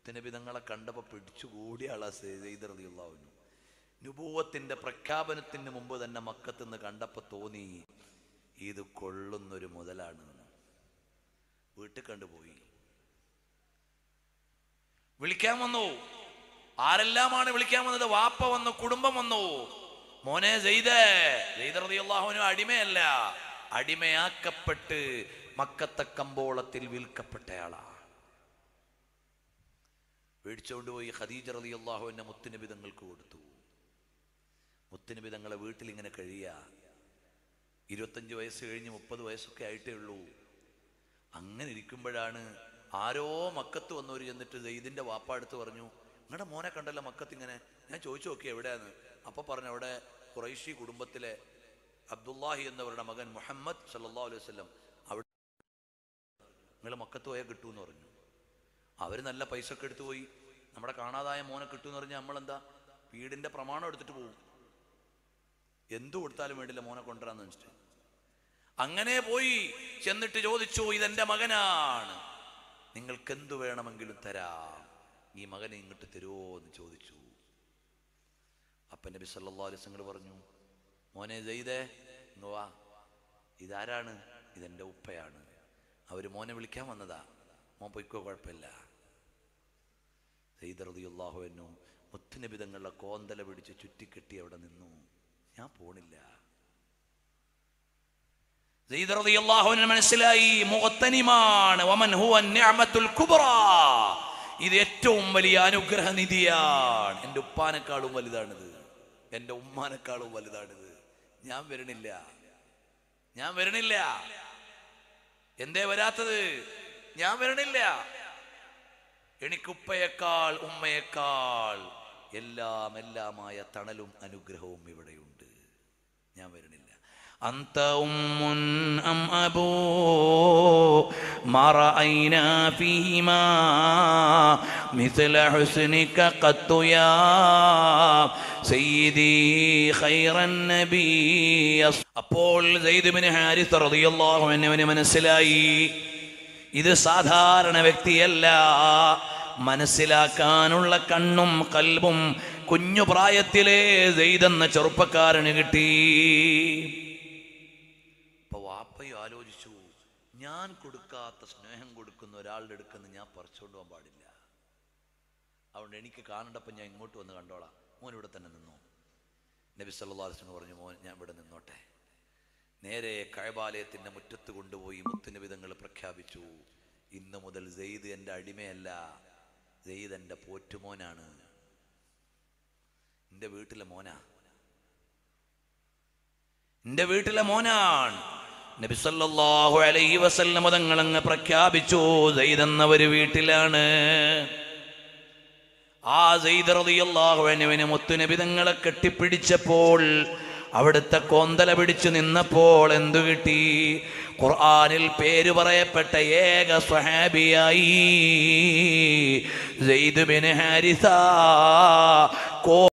മുത്തനബി തങ്ങളെ കണ്ടപ്പോൾ പിടിച്ചുകൂടിയ ആളാ സെയ്ദ് റളിയല്ലാഹുവിനു നുപൂവത്തിന്റെ പ്രഖ്യാപനത്തിന് മുമ്പ് തന്നെ മക്കത്ത് നിന്ന് കണ്ടപ്പോൾ തോന്നി ഇത് കൊള്ളുന്നൊരു മുതലാണ് വീട്ടിൽ കണ്ടുപോയി വിളിക്കാൻ വന്നു ആരെല്ലാമാണ് വിളിക്കാൻ വന്നത് വാപ്പ വന്നു കുടുംബം വന്നു മോനെ ജെയ്ദേ ജെയ്ദ് റളിയല്ലാഹുവിനു അടിമയല്ല അടിമയാക്കപ്പെട്ട് മക്കത്തെ കമ്പോളത്തിൽ വിൽക്കപ്പെട്ടയാളാ മേടിച്ചുകൊണ്ട് പോയി ഖദീജ റളിയല്ലാഹു എന്നെ മുത്തുനബി തങ്ങൾക്ക് കൊടുത്തു മുത്തുനബി തങ്ങളെ വീട്ടിൽ ഇങ്ങനെ കഴിയുക ഇരുപത്തഞ്ച് വയസ്സ് കഴിഞ്ഞ് മുപ്പത് വയസ്സൊക്കെ ആയിട്ടേ ഉള്ളൂ അങ്ങനെ ഇരിക്കുമ്പോഴാണ് ആരോ മക്കത്ത് വന്നവർ ചെന്നിട്ട് സെയ്ദിന്റെ വാപ്പ അടുത്ത് പറഞ്ഞു നിങ്ങളുടെ മോനെ കണ്ടല്ലോ മക്കത്ത് ഇങ്ങനെ ഞാൻ ചോദിച്ചു നോക്കി എവിടെയാന്ന് അപ്പൊ പറഞ്ഞു അവിടെ ഖുറൈശി കുടുംബത്തിലെ അബ്ദുല്ലാഹി എന്നവരുടെ മകൻ മുഹമ്മദ് സല്ലല്ലാഹു അലൈഹി വസല്ലം അവിടെ നിങ്ങൾ മക്കത്ത് പോയാൽ കിട്ടുമെന്ന് പറഞ്ഞു അവർ നല്ല പൈസ ഒക്കെ എടുത്തു പോയി നമ്മുടെ കാണാതായ മോനെ കിട്ടുമെന്ന് പറഞ്ഞാൽ നമ്മളെന്താ വീടിന്റെ പ്രമാണം എടുത്തിട്ട് പോകും എന്തു കൊടുത്താലും വേണ്ടില്ല മോനെ കൊണ്ടുവരാന്ന് വെച്ചിട്ട് അങ്ങനെ പോയി ചെന്നിട്ട് ചോദിച്ചു ഇതെന്റെ മകനാണ് നിങ്ങൾക്ക് എന്തു വേണമെങ്കിലും തരാം ഈ മകനെ ഇങ്ങോട്ട് തരുമോ എന്ന് ചോദിച്ചു അപ്പൻ നബി സല്ലല്ലാഹു അലൈഹി വസല്ലം പറഞ്ഞു മോനെ ജയ്തേ ഇങ്ങ് വാ ഇതാരാണ് ഇതെന്റെ ഉപ്പയാണ് അവര് മോനെ വിളിക്കാൻ വന്നതാ മോൻ പൊയ്ക്കോ കുഴപ്പമില്ല സെയ്ദ് റളിയല്ലാഹു അൻഹു മുത്തുനബി തങ്ങളുടെ കോന്തല പിടിച്ച് ചുറ്റിക്കെട്ടി അവിടെ നിന്നു ഞാൻ പോണില്ല സെയ്ദ് റളിയല്ലാഹു അൻഹു മനസ്സിലായി മുഖത്തനിമാണ് വമൻ ഹുവ നിഅമത്തുൽ കുബ്ര ഇത് ഏറ്റവും വലിയ അനുഗ്രഹ നിധിയാണ് എൻ്റെ ഉപ്പാനേക്കാളും വലുതാണിത് എൻ്റെ ഉമ്മാനേക്കാളും വലുതാണിത് ഞാൻ വരണില്ല ഞാൻ വരണില്ല എന്തേ വരാത്തത് ഞാൻ വരണില്ല എനിക്ക് ഉപ്പയേക്കാൾ ഉമ്മയേക്കാൾ എല്ലാം എല്ലാമായ തണലും അനുഗ്രഹവും ഇവിടെയുണ്ട് ഞാൻ വരണില്ല أنت أم أم أبو ما رأينا فيهما مثل حسنك قط يا سيدي خير النبي അപ്പോൾ സെയ്ദ് ബിൻ ഹാരിസ് റളിയല്ലാഹു അൻഹുവിന് മനസ്സിലായി ഇത് സാധാരണ വ്യക്തിയല്ല മനസ്സിലാക്കാനുള്ള കണ്ണും കൽബും കുഞ്ഞു പ്രായത്തിലേ സെയ്തെന്ന ചെറുപ്പക്കാരന് കിട്ടി അപ്പൊ വാപ്പയും ആലോചിച്ചു ഞാൻ കൊടുക്കാത്ത സ്നേഹം കൊടുക്കുന്ന ഒരാളുടെ അടുക്കുന്ന ഞാൻ പറിച്ചുകൊണ്ട് പോകാൻ പാടില്ല അതുകൊണ്ട് എനിക്ക് കാണണ്ടപ്പോൾ ഞാൻ ഇങ്ങോട്ട് വന്ന് കണ്ടോളാം മോൻ ഇവിടെ തന്നെ നിന്നോ നബി സല്ലല്ലാഹു അലൈഹി വസല്ലം പറഞ്ഞു മോൻ ഞാൻ ഇവിടെ നിന്നോട്ടെ നേരെ കഴബാലയത്തിന്റെ മുറ്റത്ത് കൊണ്ടുപോയി മുത്തുനിബിതങ്ങൾ പ്രഖ്യാപിച്ചു ഇന്ന് മുതൽ സെയ്ദ് എൻ്റെ അടിമയല്ല സെയ്ദ് എൻ്റെ പോറ്റുമോനാണ് എൻ്റെ വീട്ടിലെ മോനാ എൻ്റെ വീട്ടിലെ മോനാണ് നബി സല്ലല്ലാഹു അലൈഹി വസല്ലം തങ്ങൾ അങ്ങ് പ്രഖ്യാപിച്ചു സെയ്ദ് എന്ന ഒരു വീട്ടിലാണ് ആ സെയ്ദ് റളിയല്ലാഹു അൻഹുവിനെ മുത്തുനബി തങ്ങളെ കെട്ടിപ്പിടിച്ചപ്പോൾ അവിടുത്തെ കോന്തല പിടിച്ചു നിന്നപ്പോൾ എന്തു കിട്ടി ഖുർആനിൽ പേര് പറയപ്പെട്ട ഏക സ്വഹാബിയായി സെയ്ദ് ബിൻ ഹാരിസ കോ